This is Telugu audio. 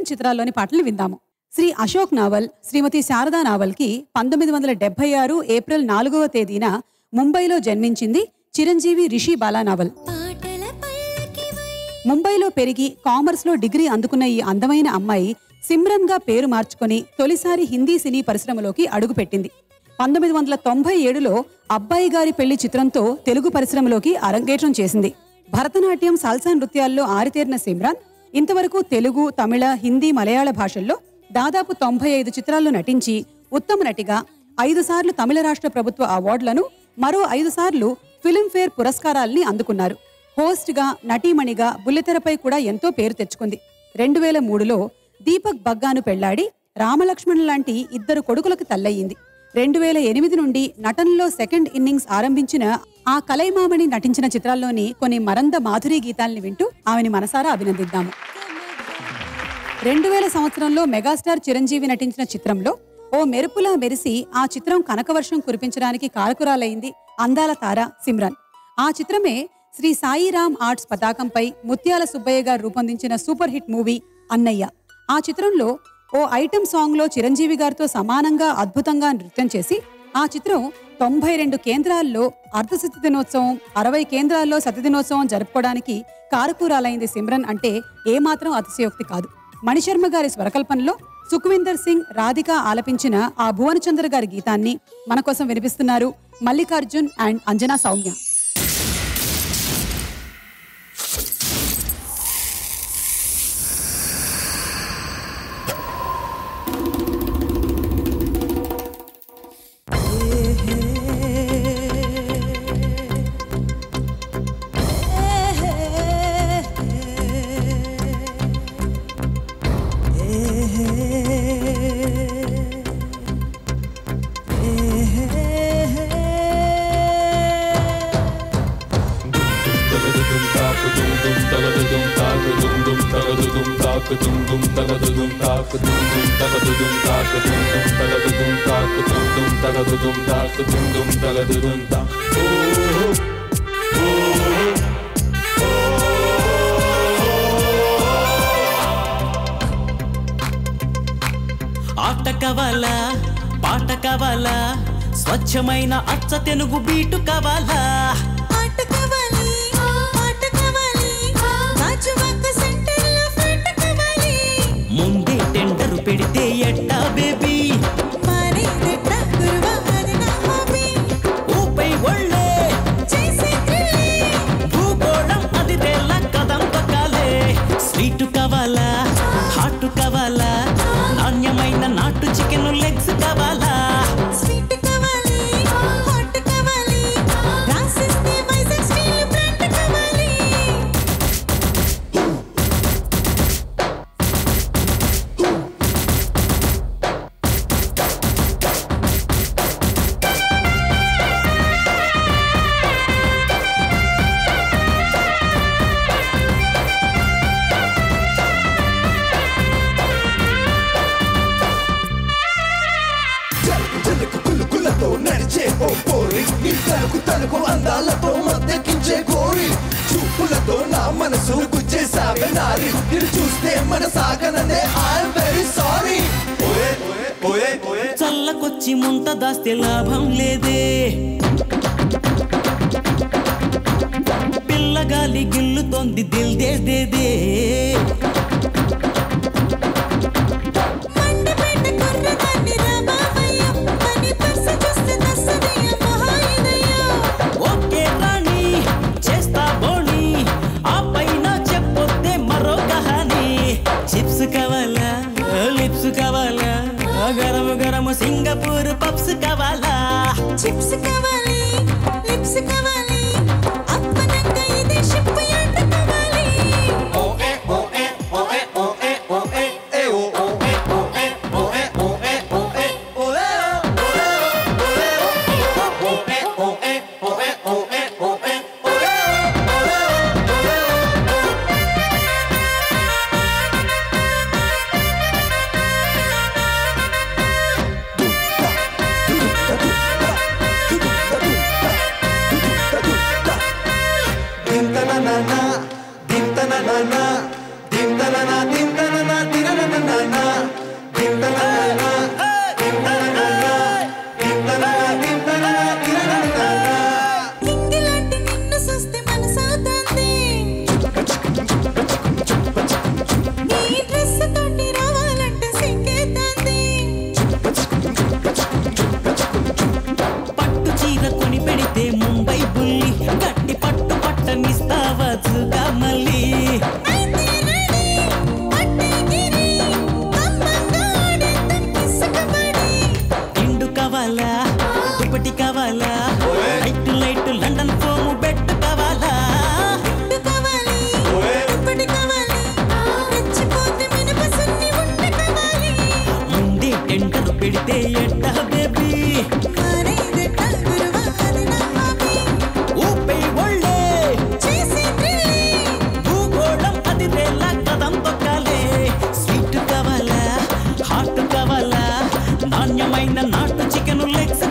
సిమ్రన్ చిత్రాల్లోని పాటలు విందాము శ్రీ అశోక్ నావల్ శ్రీమతి శారదా నావల్కి పంతొమ్మిది వందల డెబ్బై ఆరు ఏప్రిల్ నాలుగవ తేదీన ముంబైలో జన్మించింది చిరంజీవి రిషి బాలా నావల్ ముంబైలో పెరిగి కామర్స్లో డిగ్రీ అందుకున్న ఈ అందమైన అమ్మాయి సిమ్రన్గా పేరు మార్చుకొని తొలిసారి హిందీ సినీ పరిశ్రమలోకి అడుగుపెట్టింది పంతొమ్మిది వందల తొంభై ఏడులో అబ్బాయి గారి పెళ్లి చిత్రంతో తెలుగు పరిశ్రమలోకి అరంగేట్రం చేసింది భరతనాట్యం సల్సా నృత్యాల్లో ఆరితేరిన సిమ్రాన్ ఇంతవరకు తెలుగు తమిళ హిందీ మలయాళ భాషల్లో దాదాపు తొంభై ఐదు చిత్రాల్లో నటించి ఉత్తమ నటిగా ఐదు సార్లు తమిళ రాష్ట్ర ప్రభుత్వ అవార్డులను మరో ఐదు సార్లు ఫిల్మ్ఫేర్ పురస్కారాల్ని అందుకున్నారు హోస్ట్గా నటీమణిగా బుల్లితెరపై కూడా ఎంతో పేరు తెచ్చుకుంది రెండు వేల మూడులో దీపక్ బగ్గాను పెళ్లాడి రామలక్ష్మణ్ లాంటి ఇద్దరు కొడుకులకు తల్లయ్యింది రెండు వేల ఎనిమిది నుండి నటనలో సెకండ్ ఇన్నింగ్స్ ఆరంభించిన ఆ కలైమామణి నటించిన చిత్రాల్లోని కొన్ని మరంద మాధురి గీతాల్ని వింటూ ఆమెని మనసారా అభినందిద్దాము రెండు వేల సంవత్సరంలో మెగాస్టార్ చిరంజీవి నటించిన చిత్రంలో ఓ మెరుపులా మెరిసి ఆ చిత్రం కనకవర్షం కురిపించడానికి కారకురాలైంది అందాల తార సిమ్రన్ ఆ చిత్రమే శ్రీ సాయిరామ్ ఆర్ట్స్ పతాకంపై ముత్యాల సుబ్బయ్య గారు రూపొందించిన సూపర్ హిట్ మూవీ అన్నయ్య ఆ చిత్రంలో ఓ ఐటెం సాంగ్లో చిరంజీవి గారితో సమానంగా అద్భుతంగా నృత్యం చేసి ఆ చిత్రం తొంభై రెండు కేంద్రాల్లో అర్ధశత దినోత్సవం అరవై కేంద్రాల్లో సతి దినోత్సవం జరుపుకోవడానికి కారకూరాలైంది సిమ్రన్ అంటే ఏమాత్రం అతిశయోక్తి కాదు మణిశర్మ గారి స్వరకల్పనలో సుఖ్విందర్ సింగ్ రాధిక ఆలపించిన ఆ భువనచంద్ర గారి గీతాన్ని మన కోసం వినిపిస్తున్నారు మల్లికార్జున్ అండ్ అంజనా సౌమ్య ఆట కావాలా పాట కావాలా స్వచ్ఛమైన అచ్చ తెనుగు బీటు కావాలా ఆట కావాలి పాట కావాలి గాజువాక సెంటర్లో ఫ్లైట్ కావాలి ముందే టెండరు పెడితే ఎట్టా బేబీ మారేదెట్ట గురువా అది నా హాబీ ఊపై ఒళ్ళే చేసే థ్రిల్లే భూగోళం అది తెల్ల కదం తొక్కాలే స్వీటు కావాలా హాట్ కావాలా నాణ్యమైన నాటు చికెన్ లెగ్స్ కావాలా స్వీట్ కావాలి హాట్ కావాలి రాసిస్తే వైజాగ్ స్టీల్ బ్రాండ్ కావాలి చిలుకు కులుకులతో నడిచే ఓ పోరి నీ తలుకు తలుకు అందాలతో మద్దెక్కించే కోరి చూపులతో నా మనసు గుచ్చేసావే నారి నిన్ను చూస్తే మన సాగననే ఐఎమ్ వెరీ సారీ ఓయే ఓయే ఓయే ఓయే చల్లకొచ్చి ముంత దాస్తే లాభం లేదే పిల్లగాలి గిల్లుతోంది దిల్ దే దే దే మండపేట కుర్రదాన్ని రా బాబయ్య మనీ పర్సు చూస్తే దస్తనయ్య మహాయిదయ్య ఓకే రాణి చేస్తా బోణి ఆ పైన చెప్పొద్దే మరో కహాని చిప్స్ కావాలా లిప్స్ కావాలా గరము గరము సింగపూర్ పప్స్ కావాలా చిప్స్ కావాలి లిప్స్ కావాలి అప్పనంగా ఇదే షిప్ యార్డ్ కావాలి ఓయే ఓయే ఓయే ఓయే ఓయే ఏ ఓ ఓయే ఓయే ఓయే ఓయే ఓయే ఓయే ఓయే ఓయే ఓయే ఓయే ఓయే దుప్పటి కావాలా light light London foam bed కావాలా గుడ్డు కావాలి దుప్పటి కావాలి రెచ్చిపోతే మినప సున్ని ఉండ కావాలి ముందే టెండర్ పెడితే ఎట్టా బేబీ మారేదట గురువా అది నా హాబీ ఊపై ఒళ్ళే చేసే థ్రిల్లే భూగోళం అది రేల కదం తొక్కాలే స్వీట్ కావాలా హాట్ కావాలా నాణ్యమైన నాటు చికెన్ లెగ్స్